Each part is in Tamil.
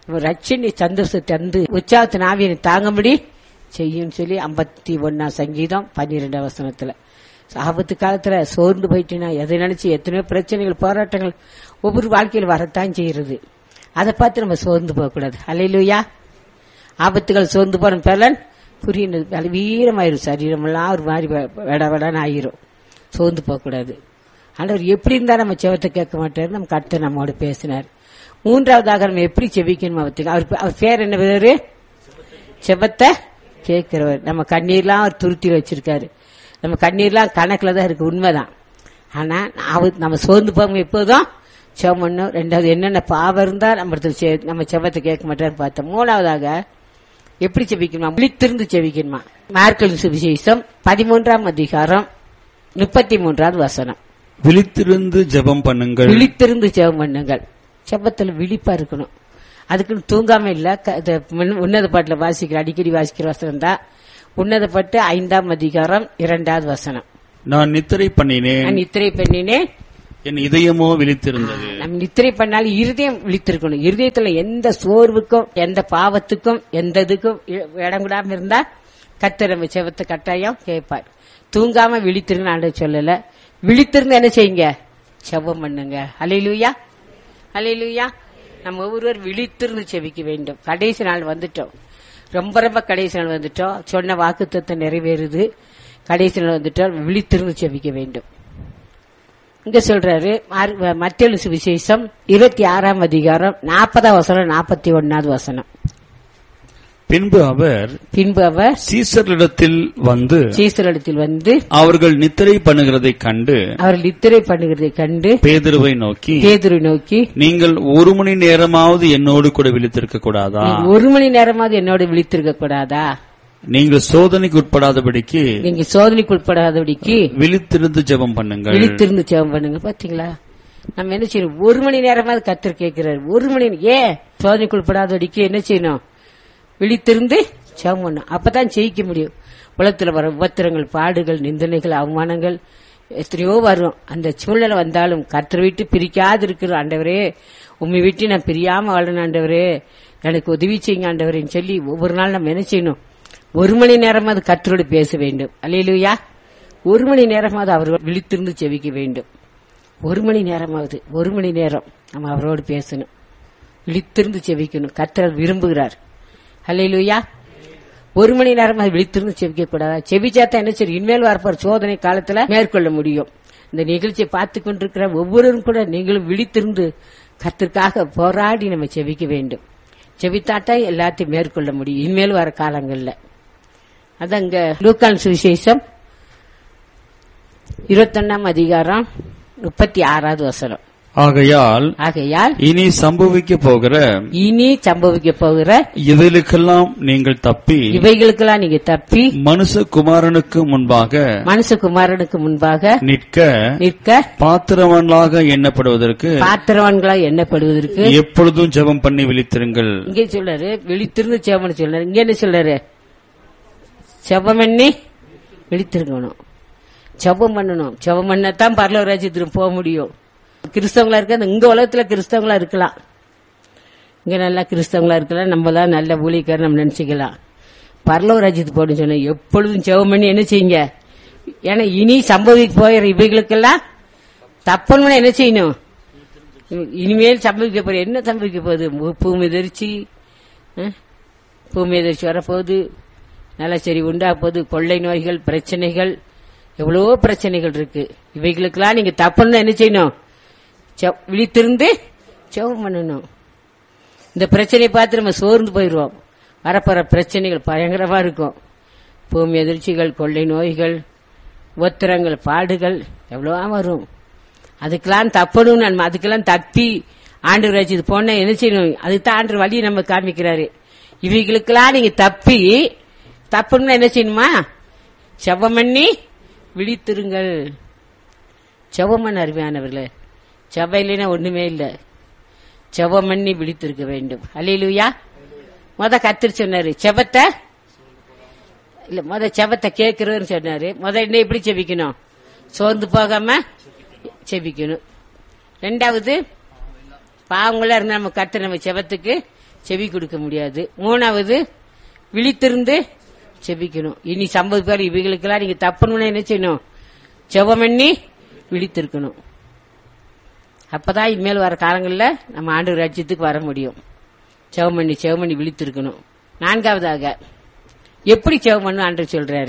ரட்சணி சந்தோஷத்தை தந்து உற்சாகத்தின் ஆவியனை தாங்கும்படி செய்யும் சொல்லி ஐம்பத்தி ஒன்னாம் சங்கீதம் பன்னிரெண்டாம் வசனத்துல ஆபத்து காலத்துல சோர்ந்து போயிட்டுனா எதை நினைச்சு எத்தனையோ பிரச்சனைகள் போராட்டங்கள் ஒவ்வொரு வாழ்க்கையில் வரத்தான் செய்யறது அதை பார்த்து நம்ம சோர்ந்து போகக்கூடாது அலையிலுயா ஆபத்துகள் சோர்ந்து போன பலன் புரியுது வீரமாயிரும் சரீரமெல்லாம் ஒரு மாதிரி வெட வெடன்னு ஆயிரும் சோர்ந்து போகக்கூடாது ஆண்டவர் எப்படி இருந்தா நம்ம செவத்தை கேட்க மாட்டாரு நம்ம கர்த்தர் நம்மோட பேசினார் மூன்றாவதாக நம்ம எப்படி செவிக்கணும் அவத்துக்கு அவர் அவர் பேர் என்ன பேரு செவத்தை கேட்கிறவர் நம்ம கண்ணீர்லாம் அவர் துருத்தி வச்சிருக்காரு நம்ம கண்ணீர்லாம் கணக்குல தான் இருக்கு உண்மைதான் ஆனா அவ- நம்ம சோர்ந்து போகாம எப்போதும் செவம் பண்ணும் ரெண்டாவது என்னென்ன பாவம் இருந்தா நம்ம இடத்துல செ- நம்ம செவத்தை கேட்க மாட்டாருன்னு பார்த்தோம் மூணாவதாக எப்படி செவிக்கணுமா விழித்திருந்து செவிக்கணுமா மார்க்கல் சுவிசேஷம் பதிமூன்றாம் அதிகாரம் முப்பத்தி மூன்றாவது வசனம் விழித்திருந்து ஜெபம் பண்ணுங்கள் விழித்திருந்து ஜெபம் பண்ணுங்கள் செபத்துல விழிப்பா இருக்கணும் அதுக்குன்னு தூங்காம இல்ல க- இது முன்ன- உன்னத பாட்டுல வாசிக்கிற அடிக்கடி வாசிக்கிற வசனம் தான் உன்னத பாட்டு ஐந்தாம் அதிகாரம் இரண்டாவது வசனம் நான் நித்திரை பண்ணினேன் நான் நித்திரை பண்ணினே என் இதயமோ விழித்திருந்தது நம்ம நித்திரை பண்ணாலும் இருதயம் விழித்திருக்கணும் இருதயத்துல எந்த சோர்வுக்கும் எந்த பாவத்துக்கும் எந்த இதுக்கும் இ- இடம் கூடாம இருந்தா கத்தர் நம்ம செவத்தை கட்டாயம் கேட்பார் தூங்காம விழித்திருங்க ஆண்டவர் சொல்லல விழித்திருந்து என்ன செய்யுங்க செபம் பண்ணுங்க அலையிலுயா அலையிலுயா நம்ம ஒவ்வொருவர் விழித்திருந்து செபிக்க வேண்டும் கடைசி நாள் வந்துட்டோம் ரொம்ப ரொம்ப கடைசி நாள் வந்துட்டோம் சொன்ன வாக்குத்தத்தை நிறைவேறுது கடைசி நாள் வந்துட்டோம் விழித்திருந்து செபிக்க வேண்டும் இங்க சொல்றாரு மத்திய சுவிசேஷம் இருபத்தி ஆறாம் அதிகாரம் நாற்பதாம் வசனம் நாற்பத்தி ஒன்னாவது வசனம் பின்பு அவர் பின்பு அவர் சீசர்களிடத்தில் வந்து சீசரிடத்தில் வந்து அவர்கள் நித்திரை பண்ணுகிறதைக் கண்டு அவர் நித்திரை பண்ணுகிறதை கண்டு பேதுருவை நோக்கி பேதுரு நோக்கி நீங்கள் ஒரு மணி நேரமாவது என்னோடு கூட விழித்திருக்க கூடாதா நீங்க ஒரு மணி நேரமாவது என்னோட விழித்திருக்க கூடாதா நீங்கள் சோதனைக்கு உட்படாதபடிக்கு நீங்க சோதனைக்கு உட்படாதபடிக்கு விழித்திருந்து ஜெபம் பண்ணுங்கள் விழித்திருந்து ஜெபம் பண்ணுங்க பாத்தீங்களா நம்ம என்ன செய்யணும் ஒரு மணி நேரமாவது கத்தர் கேட்கிறாரு ஒரு மணி ஏன் சோதனைக்கு உட்படாதபடிக்கு என்ன செய்யணும் விழித்திருந்து ஜெபம் பண்ணும் அப்பதான் ஜெயிக்க முடியும் உலகத்துல வர உபத்திரங்கள் பாடுகள் நிந்தனைகள் அவமானங்கள் எத்தனையோ வரும் அந்த சூழ்நிலை வந்தாலும் கத்தரை விட்டு பிரிக்காது இருக்கிற ஆண்டவரே உண்மை விட்டு நான் பிரியாம வாழணும் ஆண்டவரே எனக்கு உதவி செய்யுங்க ஆண்டவரேன்னு சொல்லி ஒவ்வொரு நாள் நம்ம என்ன செய்யணும் ஒரு மணி நேரமாவது கத்தரோடு பேச வேண்டும் அல்லையிலுயா ஒரு மணி நேரமாவது அவர் விழித்திருந்து செவிக்க வேண்டும் ஒரு மணி நேரமாவது ஒரு மணி நேரம் நம்ம அவரோடு பேசணும் விழித்திருந்து செவிக்கணும் கத்தர் விரும்புகிறார் அல்லையிலுயா ஒரு மணி நேரமாவது விழித்திருந்து செவிக்க கூடாதா செவிச்சாத்தான் என்ன சரி இனிமேல் வரப்போற சோதனை காலத்துல மேற்கொள்ள முடியும் இந்த நிகழ்ச்சியை பார்த்து கொண்டிருக்கிற ஒவ்வொருவரும் கூட நீங்களும் விழித்திருந்து கத்திற்காக போராடி நம்ம செவிக்க வேண்டும் செவித்தாட்டா எல்லாத்தையும் மேற்கொள்ள முடியும் இனிமேல் வர காலங்கள்ல அதான் இங்க லூக்கான் சுவிசேஷம் இருபத்தொன்னாம் அதிகாரம் முப்பத்தி ஆறாவது வசனம் ஆகையால் ஆகையால் இனி சம்பவிக்க போகிற இனி சம்பவிக்க போகிற இவைகளுக்கெல்லாம் நீங்கள் தப்பி இவைகளுக்கெல்லாம் நீங்க தப்பி மனுஷகுமாரனுக்கு முன்பாக மனுஷகுமாரனுக்கு முன்பாக நிற்க நிற்க பாத்திரவான்களாக எண்ணப்படுவதற்கு பாத்திரவான்களா எண்ணப்படுவதற்கு எப்பொழுதும் ஜெபம் பண்ணி விழித்திருங்கள் இங்கே சொல்றாரு விழித்திருந்து செவம்னு சொல்றாரு இங்க என்ன சொல்றாரு செவம் பண்ணி விழித்திருக்கணும் செவம் பண்ணணும் செவம் பண்ணத்தான் பரலவ ராஜ்யத்துக்கு போக முடியும் கிறிஸ்தவங்களா இருக்க இங்க உலகத்துல கிறிஸ்தவங்களா இருக்கலாம் இங்க நல்லா கிறிஸ்தவங்களா இருக்கலாம் நம்ம தான் நல்ல ஊழியக்காரர் நம்ம நினைச்சுக்கலாம் பரலவ ராஜ்யத்துக்கு போகணும்னு சொன்ன எப்பொழுதும் செவம் பண்ணி என்ன செய்யுங்க ஏன்னா இனி சம்பவிக்க போகிற இவைகளுக்கெல்லாம் தப்பணும்னா என்ன செய்யணும் இனிமேல் சம்பவிக்க போற என்ன சம்பவிக்க போகுது பூ- பூமி எதிர்ச்சி பூமி எதிர்ச்சி வரப்போகுது நிலச்சரி உண்டா போகுது கொள்ளை நோய்கள் பிரச்சனைகள் எவ்வளவோ பிரச்சனைகள் இருக்கு இவைகளுக்கெல்லாம் நீங்க தப்பணும்னா என்ன செய்யணும் செவ்- விழித்திருந்து செவம் பண்ணணும் இந்த பிரச்சனையை பார்த்து நம்ம சோர்ந்து போயிடுவோம் வரப்போற பிரச்சனைகள் பயங்கரமா இருக்கும் பூமி எதிர்ச்சிகள் கொள்ளை நோய்கள் ஒத்திரங்கள் பாடுகள் எவ்வளவா வரும் அதுக்கெல்லாம் தப்பணும் நம்ம அதுக்கெல்லாம் தப்பி ஆண்டு ராஜ்யத்து போன என்ன செய்யணும் அதுதான் ஆண்டு வழி நம்ம காமிக்கிறாரு இவைகளுக்கெல்லாம் நீங்க தப்பி தப்பணும்னா என்ன செய்யணுமா செவம் பண்ணி விழித்திருங்கள் செவம் பண்ண அருமையானவர்களே செவம் இல்லைன்னா ஒண்ணுமே இல்லை செவம் பண்ணி விழித்திருக்க வேண்டும் அல்லையிலுயா முத கத்திரி சொன்னாரு செபத்தை இல்ல முத செபத்தை கேட்கிறோன்னு சொன்னாரு முத என்ன எப்படி செபிக்கணும் சோர்ந்து போகாம செபிக்கணும் ரெண்டாவது பாவங்களா இருந்தா நம்ம கத்து நம்ம செபத்துக்கு செவி கொடுக்க முடியாது மூணாவது விழித்திருந்து செபிக்கணும் இனி சம்பது பேர் இவைகளுக்கெல்லாம் நீங்க தப்புன்னு என்ன செய்யணும் செவம் பண்ணி விழித்திருக்கணும் அப்பதான் இனிமேல் வர காலங்களில் நம்ம ஆண்டு ராஜ்யத்துக்கு வர முடியும் செவம் பண்ணி செவம் பண்ணி விழித்திருக்கணும் நான்காவதாக எப்படி செவம் பண்ணு ஆண்டு சொல்றாரு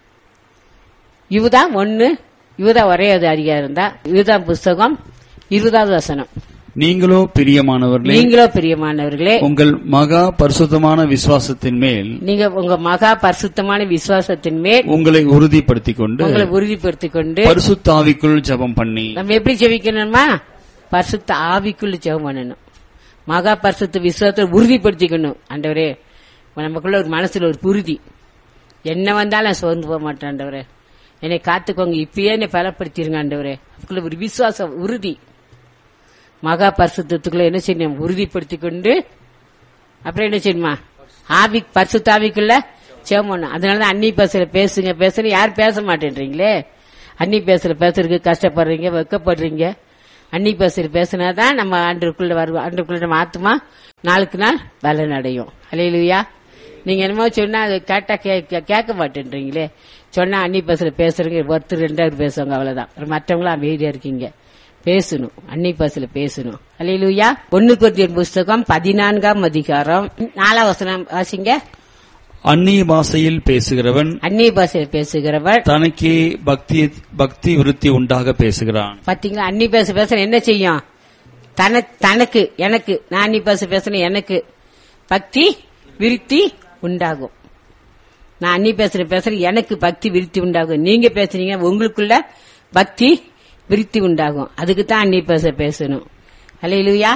இவதான் ஒன்னு இவதான் ஒரே ஒரு அதிகாரம் தான் இதுதான் புஸ்தகம் இருபதாவது வசனம் நீங்களோ பிரியமானவர்களே நீங்களோ பிரியமானவர்களே உங்கள் மகா பரிசுத்தமான விசுவாசத்தின் மேல் நீங்க உங்க மகா பரிசுத்தமான விசுவாசத்தின் மேல் உங்களை உறுதிப்படுத்திக் கொண்டு உங்களை உறுதிப்படுத்திக் கொண்டு பரிசுத்தாவிக்குள் ஜெபம் பண்ணி நம்ம எப்படி ஜெபிக்கணுமா பரிசுத்த ஆவிக்குள்ள ஜெபம் பண்ணணும் மகா பரிசுத்த விசுவாசத்தை உறுதிப்படுத்திக்கணும் ஆண்டவரே நமக்குள்ள ஒரு மனசுல ஒரு உறுதி என்ன வந்தாலும் நான் சோர்ந்து போக மாட்டேன் ஆண்டவரே என்னை காத்துக்கோங்க இப்பயே என்னை பலப்படுத்திருங்க ஆண்டவரே அதுக்குள்ள ஒரு விசுவாசம் உறுதி மகா பரிசுத்தத்துக்குள்ள என்ன செய்யணும் உறுதிப்படுத்திக் கொண்டு அப்புறம் என்ன செய்யணுமா ஆவி பரிசுத்த ஆவிக்குள்ள ஜெபம் பண்ணணும் அதனாலதான் அன்னி பேசுற பேசுங்க பேசுற யாரும் பேச மாட்டேன்றீங்களே அன்னி பேசுற பேசுறதுக்கு கஷ்டப்படுறீங்க வெக்கப்படுறீங்க அன்னி பேசுற பேசுனாதான் நம்ம ஆண்டுக்குள்ள வருவோம் ஆண்டுக்குள்ள நம்ம ஆத்மா நாளுக்கு நாள் பலன் அடையும் அலையிலுயா நீங்க என்னமோ சொன்னா அது கேட்டா கேட்க கேட்க மாட்டேன்றீங்களே சொன்னா அன்னி பேசுற பேசுறீங்க ஒருத்தர் ரெண்டாவது பேசுவாங்க அவ்வளவுதான் மற்றவங்களும் அமைதியா இருக்கீங்க பேசணும் அன்னி பஸ்ல பேசணும் அலையிலுயா ஒன்னு கொத்தியன் புஸ்தகம் பதினான்காம் அதிகாரம் நாலாம் வசனம் வாசிங்க அந்நிய பாஷையில் பேசுகிறவன் அந்நிய பாஷையில் பேசுகிறவர் தனக்கே பக்தி பக்தி விருத்தி உண்டாக பேசுகிறான் பாத்தீங்களா அன்னி பேச பேச என்ன செய்யும் தன தனக்கு எனக்கு நான் அன்னி பேச பேசுறேன் எனக்கு பக்தி விருத்தி உண்டாகும் நான் அன்னி பேசுற பேசுறேன் எனக்கு பக்தி விருத்தி உண்டாகும் நீங்க பேசுறீங்க உங்களுக்குள்ள பக்தி விருத்தி உண்டாகும் அதுக்கு தான் அன்னி பேச பேசணும் அல்லையிலுயா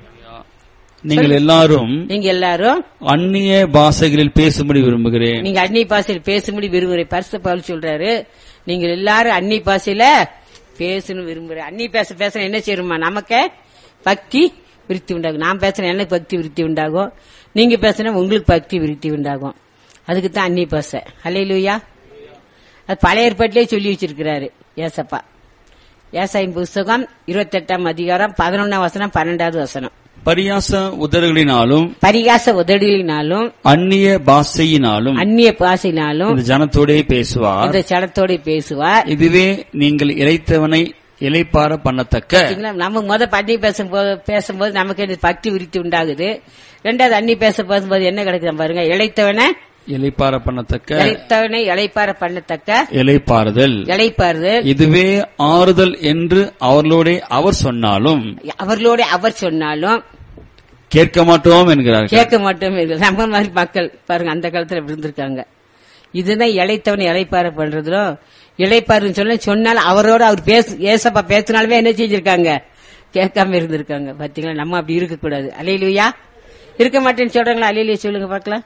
நீங்கள் எல்லாரும் நீங்க எல்லாரும் அந்நிய பாஷைகளில் பேசும்படி விரும்புகிறேன் நீங்க அன்னி பாஷையில் பேசும்படி விரும்புகிறேன் பரிசு பவுல் சொல்றாரு நீங்க எல்லாரும் அன்னி பாஷையில பேசணும் விரும்புறேன் அன்னி பேச பேச என்ன செய்யணுமா நமக்கு பக்தி விருத்தி உண்டாகும் நான் பேசுறேன் எனக்கு பக்தி விருத்தி உண்டாகும் நீங்க பேசுனா உங்களுக்கு பக்தி விருத்தி உண்டாகும் அதுக்கு தான் அன்னி பாச அலையிலுயா அது பழைய ஏற்பாட்டிலே சொல்லி வச்சிருக்கிறாரு ஏசப்பா ஏசாயின் புஸ்தகம் இருபத்தெட்டாம் அதிகாரம் பதினொன்னாம் வசனம் பன்னெண்டாவது வசனம் பரியாச உதறுகளினாலும் பரிகாச உதடுகளினாலும் அந்நிய பாஷையினாலும் அந்நிய பாசையினாலும் இந்த ஜனத்தோடே பேசுவார் இந்த சடத்தோட பேசுவார் இதுவே நீங்கள் இறைத்தவனை இலைப்பார பண்ணத்தக்க பாத்தீங்களா? நம்ம முத பண்ணி பேசும்போது பேசும்போது நமக்கு என்ன பக்தி விருத்தி உண்டாகுது ரெண்டாவது அன்னி பேச பேசும்போது என்ன கிடைக்குது பாருங்க இழைத்தவனை இலைப்பார பண்ணத்தக்க இழைத்தவனை இழைப்பார பண்ணத்தக்க இலைப்பாறுதல் இழைப்பாருது இதுவே ஆறுதல் என்று அவர்களோடே அவர் சொன்னாலும் அவர்களோட அவர் சொன்னாலும் கேட்க மாட்டோம் என்கிறார்கள் கேட்க மாட்டோம் நம்ம மாதிரி மக்கள் பாருங்க அந்த காலத்துல இப்படி இருந்திருக்காங்க இதுதான் இழைத்தவனை இழைப்பார பண்றதும் இழைப்பாருன்னு சொல்ல சொன்னாலும் அவரோட அவர் பேசு ஏசப்பா பேசினாலுமே என்ன செஞ்சிருக்காங்க கேட்காம இருந்திருக்காங்க பாத்தீங்களா நம்ம அப்படி இருக்க கூடாது அலையிலுயா இருக்க மாட்டேன்னு சொல்றாங்களா அலையிலுயா சொல்லுங்க பார்க்கலாம்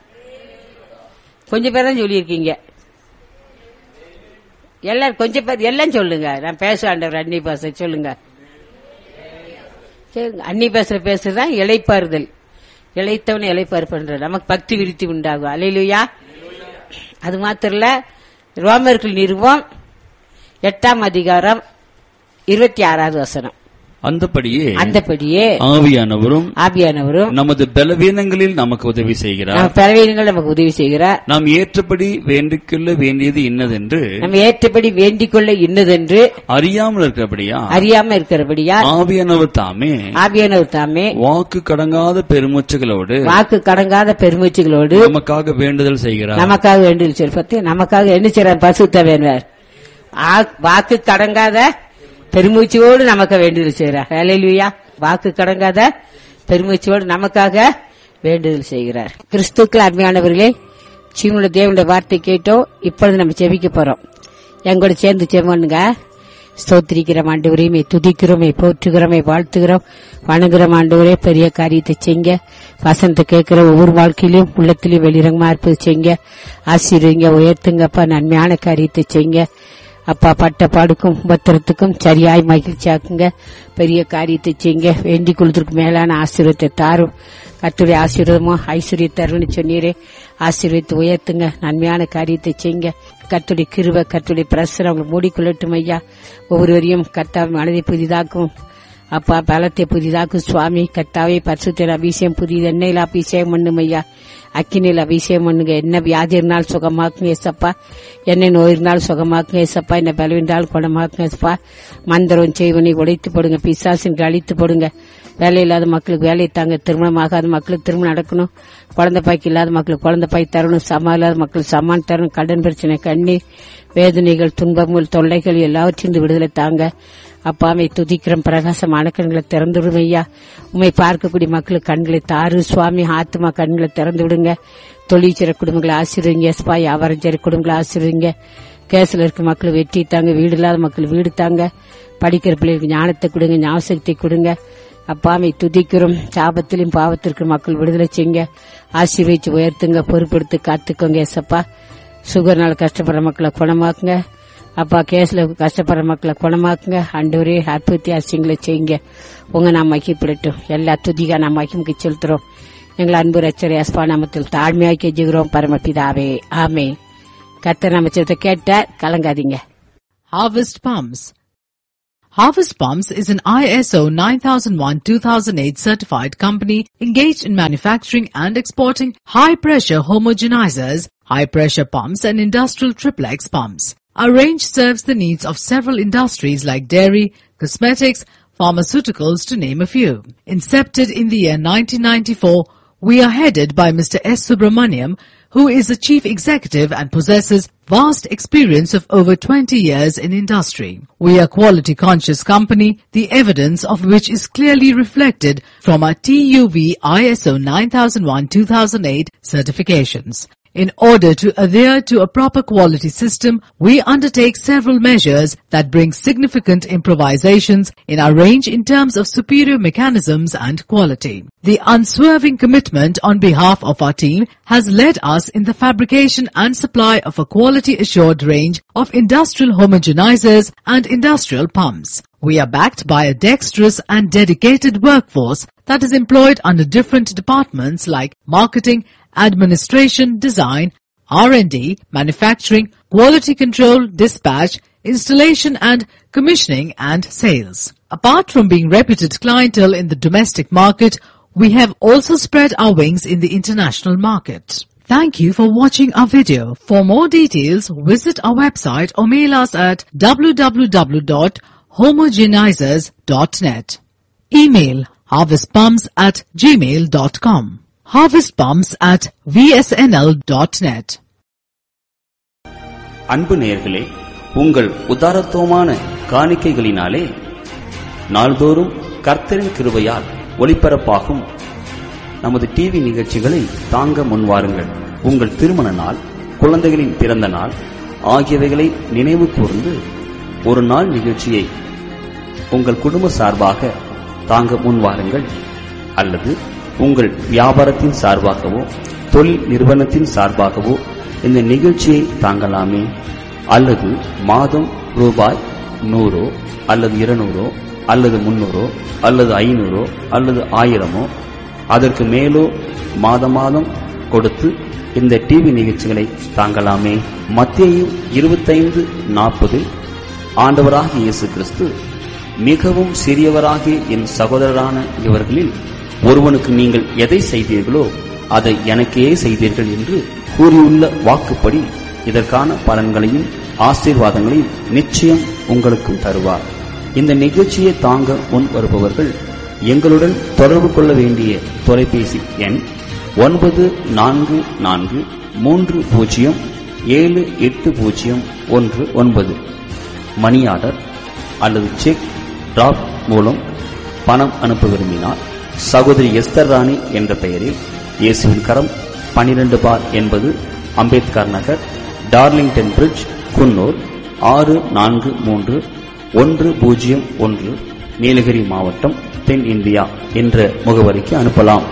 கொஞ்சம் பேர் தான் சொல்லியிருக்கீங்க எல்லாரும் கொஞ்சம் பேர் எல்லாம் சொல்லுங்க நான் பேச ஆண்டவர் அன்னி பாச சொல்லுங்க சரிங்க. அன்னி பேசுற பேசுறதுதான் இளைப்பாறுதல் இளைத்தவனை இளைப்பாறு பண்ற நமக்கு பக்தி விருத்தி உண்டாகும் அலையிலுயா அது மாத்திரம் இல்ல ரோமர்கள் நிறுவம் எட்டாம் அதிகாரம் இருபத்தி ஆறாவது வசனம் அந்தபடியே அந்தபடியே ஆவியானவரும் ஆபியானவரும் நமது பலவீனங்களில் நமக்கு உதவி செய்கிறார் நம்ம பறவைகள் நமக்கு உதவி செய்கிறார் நாம் ஏற்றபடி வேண்டிக்கொள்ள வேண்டியது இன்னதென்று நம்ம ஏற்றபடி வேண்டிக் கொள்ள இன்னதென்று அறியாமல் இருக்கிறபடியா அறியாம இருக்கிறபடியா ஆவியானவர் தாமே ஆபியானவர் தாமே வாக்கு கடங்காத பெருமூச்சுகளோடு வாக்கு கடங்காத பெருமூச்சுகளோடு நமக்காக வேண்டுதல் செய்கிறார் நமக்காக வேண்டிய சொல்பத்தி நமக்காக என்ன செய்யறார் பசுத்த வேண்டார் வாக்கு கடங்காத பெருமூச்சியோடு நமக்கு வேண்டுதல் செய்கிறார் ஹalleluya வாக்கு கடங்காத பெருமூச்சியோடு நமக்காக வேண்டுதல் செய்கிறார் கிறிஸ்துக்கள் அருமையானவர்களே சீனுடைய தேவனுடைய வார்த்தை கேட்டோம் இப்பொழுது நம்ம செபிக்க போறோம் எங்கூட சேர்ந்து செவனுங்க ஸ்தோத்திரிக்கிறோம் ஆண்டவரையுமே துதிக்கிறோமே போற்றுகிறோமே வாழ்த்துகிறோம் வணங்குறோம் ஆண்டவரே பெரிய காரியத்தை செய்ங்க வசனத்தை கேட்கிற ஒவ்வொரு வாழ்க்கையிலும் உள்ளத்திலையும் வெளிரங்கமா இருப்பது செய்ங்க ஆசீர்வதிங்க உயர்த்துங்கப்பா நன்மையான காரியத்தை செய்ங்க அப்பா பட்ட பாடுக்கும் உபத்திரத்துக்கும் சரியாய் மகிழ்ச்சியாக்குங்க பெரிய காரியத்தை செய்யுங்க வேண்டிக் கொள்வதற்கு மேலான ஆசீர்வத்தை தாரும் கத்துடைய ஆசீர்வாதமோ ஐஸ்வர்ய தருன்னு சொன்னீரே ஆசீர்வதித்து உயர்த்துங்க நன்மையான காரியத்தை செய்யுங்க கத்துடைய கிருப கத்துடைய பிரசரம் அவங்க மூடிக்கொள்ளட்டும் ஐயா ஒவ்வொருவரையும் கர்த்தா மனதை புதிதாக்கும் அப்பா பலத்தை புதிதாக்கு சுவாமி கத்தாவே பரிசுத்தர் அபிஷேகம் புதிது எண்ணெயில் அபிஷேகம் பண்ணும் ஐயா அக்கினியில் அபிஷேகம் பண்ணுங்க என்ன வியாதி இருந்தாலும் சுகமாக்குங்க ஏசப்பா என்ன நோய் இருந்தாலும் சுகமாக்குங்க ஏசப்பா என்ன பலவின்றாலும் குணமாக்குங்க ஏசப்பா மந்திரம் செய்வனை உடைத்து போடுங்க பிசாசின் அழித்து போடுங்க வேலை இல்லாத மக்களுக்கு வேலை தாங்க திருமணம் ஆகாத மக்களுக்கு திருமணம் நடக்கணும் குழந்தை பாய்க்கு இல்லாத மக்களுக்கு குழந்தை பாய் தரணும் சமா இல்லாத மக்களுக்கு சமான் தரணும் கடன் பிரச்சனை கண்ணீர் வேதனைகள் துன்பங்கள் தொல்லைகள் எல்லாவற்றிலிருந்து விடுதலை தாங்க அப்பாவை துதிக்கிறோம் பிரகாசமான கண்களை திறந்து விடுங்க ஐயா உண்மை பார்க்கக்கூடிய மக்களுக்கு கண்களை தாரு சுவாமி ஆத்மா கண்களை திறந்து விடுங்க தொழிற்சிற குடும்பங்களை ஆசீர்வீங்க ஸ்பா வியாபாரம் செய்கிற குடும்பங்களை ஆசீர்வீங்க கேஸ்ல இருக்க மக்கள் வெற்றி தாங்க வீடு இல்லாத மக்கள் வீடு தாங்க படிக்கிற பிள்ளைகளுக்கு ஞானத்தை கொடுங்க ஞாபகத்தை கொடுங்க அப்பாவை துதிக்கிறோம் சாபத்திலும் பாவத்திற்கு மக்கள் விடுதலை செய்யுங்க ஆசீர்வதிச்சு உயர்த்துங்க பொறுப்பெடுத்து காத்துக்கோங்க ஏசப்பா சுகர்னால கஷ்டப்படுற மக்களை குணமாக்குங்க அப்பா கேஸ்ல கஷ்டப்படுற மக்களை குணமாக்குங்க அண்டவரே அற்புத்தி அசியங்களை செய்யுங்க உங்க நாம் மகிப்படட்டும் எல்லா துதிகா நாம் மகிமுக்கு செலுத்துறோம் எங்கள் அன்பு ரச்சரை அஸ்பா நாமத்தில் தாழ்மையாக்கி கெஞ்சுகிறோம் பரமபிதாவே ஆமே கத்தர் நமச்சத்தை கேட்ட கலங்காதீங்க Harvest Palms. Harvest Palms is an ISO 9001-2008 certified company engaged in manufacturing and exporting high-pressure homogenizers, high-pressure pumps and industrial triplex pumps. Our range serves the needs of several industries like dairy, cosmetics, pharmaceuticals to name a few. Incepted in the year 1994, we are headed by Mr. S. Subramaniam, who is the chief executive and possesses vast experience of over 20 years in industry. We are quality conscious company, the evidence of which is clearly reflected from our TUV ISO 9001-2008 certifications. In order to adhere to a proper quality system, we undertake several measures that bring significant improvisations in our range in terms of superior mechanisms and quality. The unswerving commitment on behalf of our team has led us in the fabrication and supply of a quality assured range of industrial homogenizers and industrial pumps. We are backed by a dexterous and dedicated workforce that is employed under different departments like marketing, administration, design, R&D, manufacturing, quality control, dispatch, installation and commissioning and sales. Apart from being reputed clientele in the domestic market, we have also spread our wings in the international market. Thank you for watching our video. For more details, visit our website or mail us at www.homogenizers.net. Email harvestpumps at gmail.com. Harvestpumps at vsnl.net. அன்பு நேயர்களே உங்கள் உதாரத்துவமான காணிக்கைகளினாலே நாள்தோறும் கர்த்தரின் கிருபையால் ஒளிபரப்பாகும் நமது டிவி நிகழ்ச்சிகளை தாங்க முன்வாருங்கள் உங்கள் திருமண நாள் குழந்தைகளின் பிறந்த நாள் ஆகியவைகளை நினைவு கூர்ந்து ஒரு நாள் நிகழ்ச்சியை உங்கள் குடும்ப சார்பாக தாங்க முன்வாருங்கள் அல்லது உங்கள் வியாபாரத்தின் சார்பாகவோ தொழில் நிறுவனத்தின் சார்பாகவோ இந்த நிகழ்ச்சியை தாங்கலாமே அல்லது மாதம் ரூபாய் நூறோ அல்லது இருநூறோ அல்லது முன்னூறோ அல்லது ஐநூறோ அல்லது ஆயிரமோ அதற்கு மேலோ மாத மாதம் கொடுத்து இந்த டிவி நிகழ்ச்சிகளை தாங்கலாமே மத்திய இருபத்தைந்து நாற்பதில் ஆண்டவராகிய இயேசு கிறிஸ்து மிகவும் சிறியவராகிய என் சகோதரரான இவர்களில் ஒருவனுக்கு நீங்கள் எதை செய்தீர்களோ அதை எனக்கே செய்தீர்கள் என்று கூறியுள்ள வாக்குப்படி இதற்கான பலன்களையும் ஆசீர்வாதங்களையும் நிச்சயம் உங்களுக்கும் தருவார் இந்த நிகழ்ச்சியை தாங்க முன் வருபவர்கள் எங்களுடன் தொடர்பு கொள்ள வேண்டிய தொலைபேசி எண் ஒன்பது நான்கு நான்கு மூன்று பூஜ்ஜியம் ஏழு எட்டு பூஜ்ஜியம் ஒன்று ஒன்பது மணி ஆர்டர் அல்லது செக் டிராப் மூலம் பணம் அனுப்ப விரும்பினால் சகோதரி எஸ்தர் ராணி என்ற பெயரில் இயேசுவின் கரம் பனிரெண்டு பார் என்பது அம்பேத்கர் நகர் டார்லிங்டன் பிரிட்ஜ் குன்னூர் ஆறு நான்கு மூன்று ஒன்று பூஜ்ஜியம் ஒன்று நீலகிரி மாவட்டம் தென் இந்தியா என்ற முகவரிக்கு அனுப்பலாம்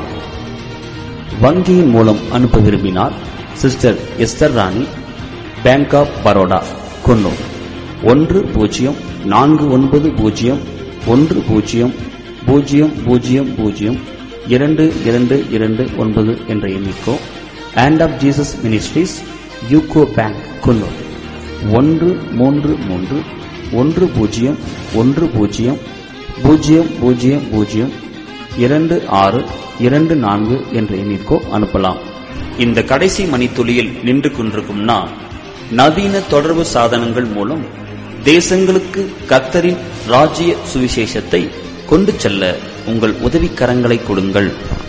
வங்கியின் மூலம் அனுப்ப விரும்பினால் sister Esther Rani bank of Baroda Coonoor ஒன்று பூஜ்ஜியம் நான்கு ஒன்பது பூஜ்ஜியம் ஒன்று பூஜ்ஜியம் பூஜ்ஜியம் பூஜ்ஜியம் பூஜ்ஜியம் இரண்டு இரண்டு இரண்டு ஒன்பது என்ற எண்ணிக்கோ and of Jesus ministries UCO bank Coonoor ஒன்று மூன்று மூன்று ஒன்று பூஜ்ஜியம் ஒன்று பூஜ்ஜியம் பூஜ்ஜியம் பூஜ்ஜியம் பூஜ்ஜியம் இரண்டு ஆறு இரண்டு நான்கு என்ற எண்ணிற்கோ அனுப்பலாம் இந்த கடைசி மணித்துளியில் நின்று கொண்டிருக்கும் நான் நவீன தொடர்பு சாதனங்கள் மூலம் தேசங்களுக்கு கத்தரின் ராஜ்ய சுவிசேஷத்தை கொண்டு செல்ல உங்கள் உதவிக்கரங்களை கொடுங்கள்